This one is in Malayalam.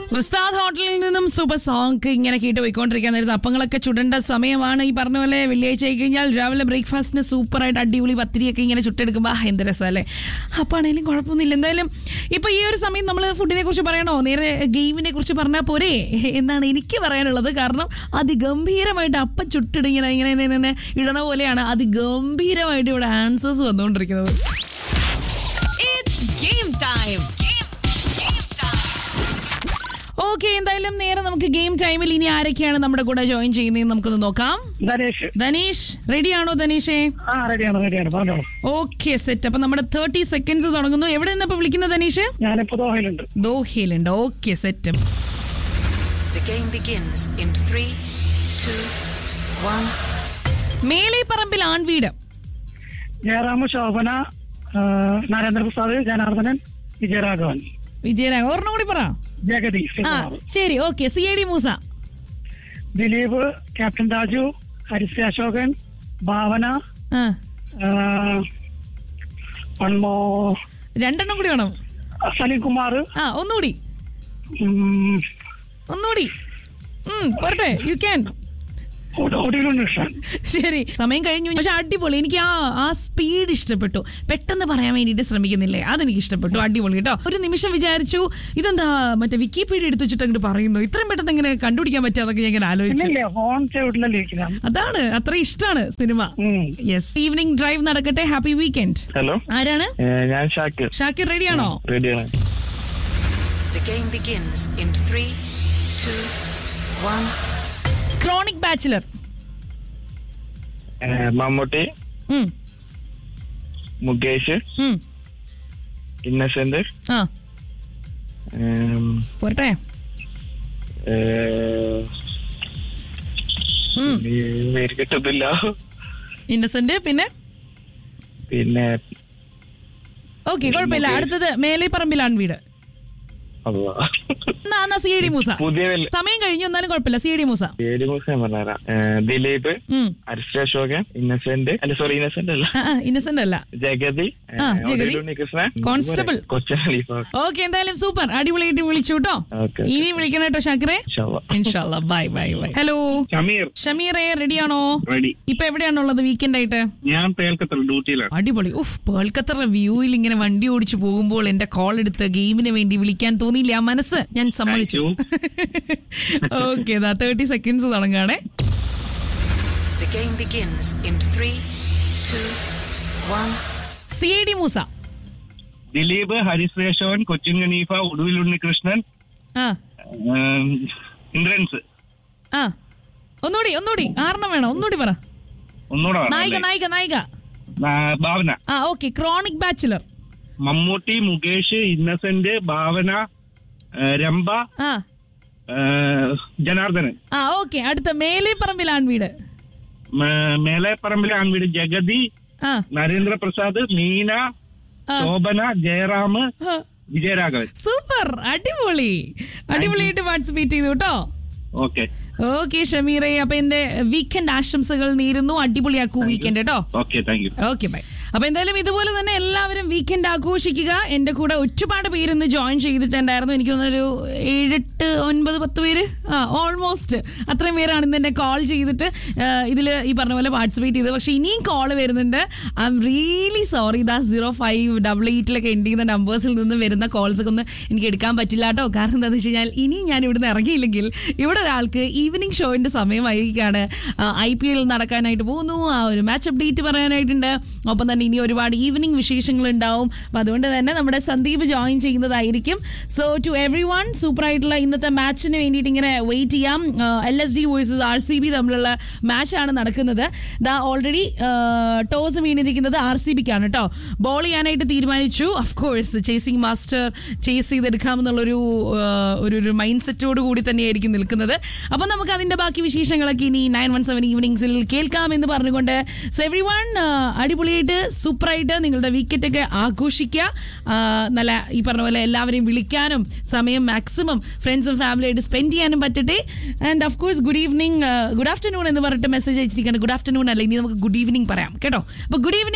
ഉസ്താദ് ഹോട്ടലിൽ നിന്നും സൂപ്പർ സോങ് ഇങ്ങനെ കേട്ട് പോയിക്കൊണ്ടിരിക്കാൻ നേരത്ത് അപ്പങ്ങളൊക്കെ ചുടേണ്ട സമയമാണ് ഈ പറഞ്ഞ പോലെ വെള്ളിയാഴ്ച ആയി കഴിഞ്ഞാൽ രാവിലെ ബ്രേക്ക്ഫാസ്റ്റിന് സൂപ്പറായിട്ട് അടിപൊളി പത്തിരിയൊക്കെ ഇങ്ങനെ ചുട്ടെടുക്കുമ്പോൾ ആ എന്ത് രസമല്ലേ അപ്പാണേലും കുഴപ്പമൊന്നുമില്ല എന്തായാലും ഇപ്പൊ ഈ ഒരു സമയം നമ്മൾ ഫുഡിനെ കുറിച്ച് പറയണോ നേരെ ഗെയിമിനെ കുറിച്ച് പറഞ്ഞാൽ പോരെ എന്നാണ് എനിക്ക് പറയാനുള്ളത് കാരണം അതിഗംഭീരമായിട്ട് അപ്പം ചുട്ടിട് ഇങ്ങനെ ഇങ്ങനെ ഇങ്ങനെ ഇങ്ങനെ ഇടണ പോലെയാണ് അതിഗംഭീരമായിട്ട് ഇവിടെ ആൻസേഴ്സ് വന്നുകൊണ്ടിരിക്കുന്നത് It's game time. Game, game time. Okay എന്തായാലും നേരെ നമുക്ക് ഗെയിം ടൈമിൽ ഇനി ആരൊക്കെയാണ് നമ്മുടെ കൂടെ ജോയിൻ ചെയ്യുന്നതെന്ന് നമുക്കൊന്ന് നോക്കാം ധനേഷ് ധനീഷ് റെഡിയാണോ ധനീഷേ ആ റെഡിയാണ് റെഡിയാണ് പറഞ്ഞോളൂ ഓക്കെ സെറ്റ് അപ്പൊ നമ്മുടെ തേർട്ടി സെക്കൻഡ്സ് തുടങ്ങുന്നു എവിടെ നിന്ന് ഇപ്പൊ വിളിക്കുന്നത് ധനീഷ് ഞാനിപ്പോ ദോഹയിലുണ്ട് ദോഹയിലുണ്ട് okay set The game begins in three, two, one. മേലെ പറമ്പിൽ ആൺവീട് ജയറാമ ശോഭന ആ, നരേന്ദ്രപ്രസാദ് ജനാർദ്ദനൻ വിജയരാഘവൻ വിജയരാഘവൻ ഒരെണ്ണം കൂടി പറ ജഗതി ആ ശ്രീകുമാർ ശരി okay C I D Moosa Dileep captain Raju Harisree Ashokan Bhavana ആ ആ, പൺമോ രണ്ടെണ്ണം കൂടി വേണം സലീം കുമാർ ആ ഒന്നുകൂടി ഉം, ഒന്നുകൂടി ഉം, പോരട്ടെ യു ക്യാൻ ഒടി- ഒടിയിലുണ്ട് കൃഷ്ണൻ ശരി സമയം കഴിഞ്ഞു പക്ഷെ അടിപൊളി എനിക്ക് ആ ആ സ്പീഡ് ഇഷ്ടപ്പെട്ടു പെട്ടെന്ന് പറയാൻ വേണ്ടിയിട്ട് ശ്രമിക്കുന്നില്ലേ അതെനിക്ക് ഇഷ്ടപ്പെട്ടു അടിപൊളി കേട്ടോ ഒരു നിമിഷം വിചാരിച്ചു ഇതെന്താ മറ്റേ വിക്കിപീഡിയ എടുത്ത് വെച്ചിട്ട് അങ്ങോട്ട് പറയുന്നു ഇത്രയും പെട്ടെന്ന് എങ്ങനെ കണ്ടുപിടിക്കാൻ പറ്റാതൊക്കെ ഞാൻ ഇങ്ങനെ ആലോചിച്ചു പിന്നില്ലേ ഫോൺ ചെവിട്ടിലല്ലേ ഇരിക്കുന്നത് അതാണ് അത്ര ഇഷ്ടമാണ് സിനിമ ഉം. യെസ് ഈവനിങ് ഡ്രൈവ് നടക്കട്ടെ ഹാപ്പി വീക്കെൻഡ് ഹലോ ആരാണ് ഏ, ഞാൻ ഷാക്കിർ ഷാക്കിർ റെഡിയാണോ റെഡിയാണ് The game begins in three, two, one. Chronic bachelor ഏ, മമ്മൂട്ടി മുകേഷ് ഇന്നസെന്റ് ആ ഏം, പോരട്ടെ ഏ, ഉം. ഈ പേര് കിട്ടുന്നില്ല ഇന്നസെന്റ് പിന്നെ പിന്നെ ഓക്കെ കുഴപ്പമില്ല മുകേഷ്. അടുത്തത് മേലെ പറമ്പിലാണ് വീട് അള്ളാ. എന്നാ എന്നാ സി ഡി മൂസ പുതിയ വല്ല- സമയം കഴിഞ്ഞു എന്നാലും കുഴപ്പമില്ല സി ഡി മൂസ പേര് ദിവസം ഞാൻ പറഞ്ഞുതരാം ഏ, ദിലീപ് ഉം. അരിശ്രീ അശോകൻ ഇന്നസെന്റ് അല്ല സോറി ഇന്നസെന്റ് അല്ല ആ, ആ, ഇന്നസെന്റ് അല്ല ജഗതി ഏ, ആ, ജഗതി. ഒടുവിൽ ഉണ്ണികൃഷ്ണൻ കോൺസ്റ്റബിൾ. കൊച്ചൻ ഖലീഫ ഓക്കെ എന്തായാലും സൂപ്പർ അടിപൊളിയായിട്ട് വിളിച്ചു കേട്ടോ ഓക്കെ. ഇനി വിളിക്കണം കേട്ടോ ഷാക്കിറെ ഇൻഷാല്ലാ. ഇൻഷാല്ല bye bye bye hello Shameer ഷമീറെ റെഡിയാണോ റെഡി ഇപ്പൊ എവിടെയാണുള്ളത് വീക്കെൻഡ് ആയിട്ട് ഞാൻ പേൽക്കത്തൽ ഡ്യൂട്ടിയിലാണ് അടിപൊളി ഉഫ് പേൾക്കത്തറ വ്യൂയിൽ ഇങ്ങനെ വണ്ടി ഓടിച്ചു പോകുമ്പോൾ എന്റെ കോൾ എടുത്ത് ഗെയിമിന് വേണ്ടി വിളിക്കാൻ തോന്നിയില്ല ആ മനസ്സ് ഞാൻ സമ്മതിച്ചു ഓക്കെ തേർട്ടി സെക്കൻഡ്സ് തുടങ്ങുകയാണേ The game begins in three, two, one. C I D Moosa Dileep ഹരിശ്രേഷവൻ കൊച്ചിൻ ഖനീഫ ഒടുവിൽ ഉണ്ണികൃഷ്ണൻ ആ ഏം, ഇന്ദ്രൻസ് ആ ഒന്നുകൂടി ഒന്നുകൂടി ആറെണ്ണം വേണം ഒന്നുകൂടി പറ ഒന്നുകൂടെ വേണം നായിക അല്ലേ? നായിക നായിക ആ, ഭാവന ആ okay chronic bachelor Mammootty Mukesh Innocent Bhavana ഏ, രംഭ ആ ഏ, ജനാർദ്ദനൻ ആ ഓക്കെ അടുത്ത മേലെ പറമ്പിലാണ് വീട് മേ- മേലെപ്പറമ്പിലെ ആൺവീട് ജഗതി ആ നരേന്ദ്രപ്രസാദ് മീന ആ. ശോഭന ജയറാം ആ. വിജയരാഘവൻ സൂപ്പർ അടിപൊളി അടിപൊളിയായിട്ട് പാർട്ടിസിപ്പേറ്റ് ചെയ്തു കേട്ടോ ഓക്കെ ഓക്കെ ഷമീറെ അപ്പൊ എന്റെ വീക്കെൻഡ് ആശംസകൾ നേരുന്നു അടിപൊളിയാക്കൂ വീക്കെൻഡ് കേട്ടോ okay thank you okay bye അപ്പൊ എന്തായാലും ഇതുപോലെ തന്നെ എല്ലാവരും വീക്കെൻഡ് ആഘോഷിക്കുക എന്റെ കൂടെ ഒരുപാട് പേര് ഇന്ന് ജോയിൻ ചെയ്തിട്ടുണ്ടായിരുന്നു എനിക്ക് തോന്നുന്നൊരു ഏഴെട്ട് ഒൻപത് പത്ത് പേര് ആ ഓൾമോസ്റ്റ് അത്രയും പേരാണ് ഇന്ന് എന്നെ കോൾ ചെയ്തിട്ട് ഇതിൽ ഈ പറഞ്ഞ പോലെ പാർട്ടിസിപ്പേറ്റ് ചെയ്തത് പക്ഷെ ഇനിയും കോൾ വരുന്നുണ്ട് ഐ എം റിയലി സോറി ദാ സീറോ ഫൈവ് ഡബിൾ എയ്റ്റിലൊക്കെ എൻഡ് ചെയ്യുന്ന നമ്പേഴ്സിൽ നിന്ന് വരുന്ന കോൾസ് ഒക്കെ ഒന്ന് എനിക്ക് എടുക്കാൻ പറ്റില്ല കേട്ടോ കാരണം എന്താണെന്ന് വെച്ച് കഴിഞ്ഞാൽ ഇനി ഞാൻ ഇവിടുന്ന് ഇറങ്ങിയില്ലെങ്കിൽ ഇവിടെ ഒരാൾക്ക് ഈവനിങ് ഷോയിന്റെ സമയമായിരിക്കാണ് ഐ പി എൽ നടക്കാനായിട്ട് പോകുന്നു ആ ഒരു മാച്ച് അപ്ഡേറ്റ് പറയാനായിട്ടുണ്ട് ഒപ്പം തന്നെ ഇനി ഒരുപാട് ഈവനിങ് വിശേഷങ്ങൾ ഉണ്ടാവും അപ്പൊ അതുകൊണ്ട് തന്നെ നമ്മുടെ സന്ദീപ് ജോയിൻ ചെയ്യുന്നതായിരിക്കും so to everyone super ആയിട്ടുള്ള ഇന്നത്തെ മാച്ചിന് വേണ്ടിയിട്ട് ഇങ്ങനെ വെയിറ്റ് ചെയ്യാം L S D versus R C B തമ്മിലുള്ള മാച്ചാണ് നടക്കുന്നത് ദാ ഓൾറെഡി ടോസ് വീണിരിക്കുന്നത് ആർ സി ബിക്കാണ് കേട്ടോ ബോൾ ചെയ്യാനായിട്ട് തീരുമാനിച്ചു കോഴ്സ് ചേസിംഗ് മാസ്റ്റർ ചേസ് ചെയ്തെടുക്കാമെന്നുള്ളൊരു ആ, ഒരു ഒരു മൈൻഡ് സെറ്റോട് കൂടി തന്നെയായിരിക്കും നിൽക്കുന്നത് അപ്പം നമുക്ക് അതിന്റെ ബാക്കി വിശേഷങ്ങളൊക്കെ ഇനി നയൻ വൺ സെവൻ ഈവനിങ്സിൽ കേൾക്കാം എന്ന് പറഞ്ഞുകൊണ്ട് സോ എവറി വൺ അടിപൊളിയായിട്ട് സൂപ്പറായിട്ട് നിങ്ങളുടെ വീക്കെൻഡ് ഒക്കെ ആഘോഷിക്കുക ആ, നല്ല ഈ പറഞ്ഞ പോലെ എല്ലാവരെയും വിളിക്കാനും സമയം മാക്സിമം ഫ്രണ്ട്സും ഫാമിലിയായിട്ട് സ്പെൻഡ് ചെയ്യാനും പറ്റട്ടെ and of course good evening good afternoon എന്ന് പറഞ്ഞിട്ട് മെസ്സേജ് അയച്ചിരിക്കുകയാണ് ഗുഡ് ആഫ്റ്റർനൂൺ അല്ല ഇനി നമുക്ക് ഗുഡ് ഈവനിങ് പറയാം കേട്ടോ അപ്പൊ ഗുഡ് ഈവനിങ്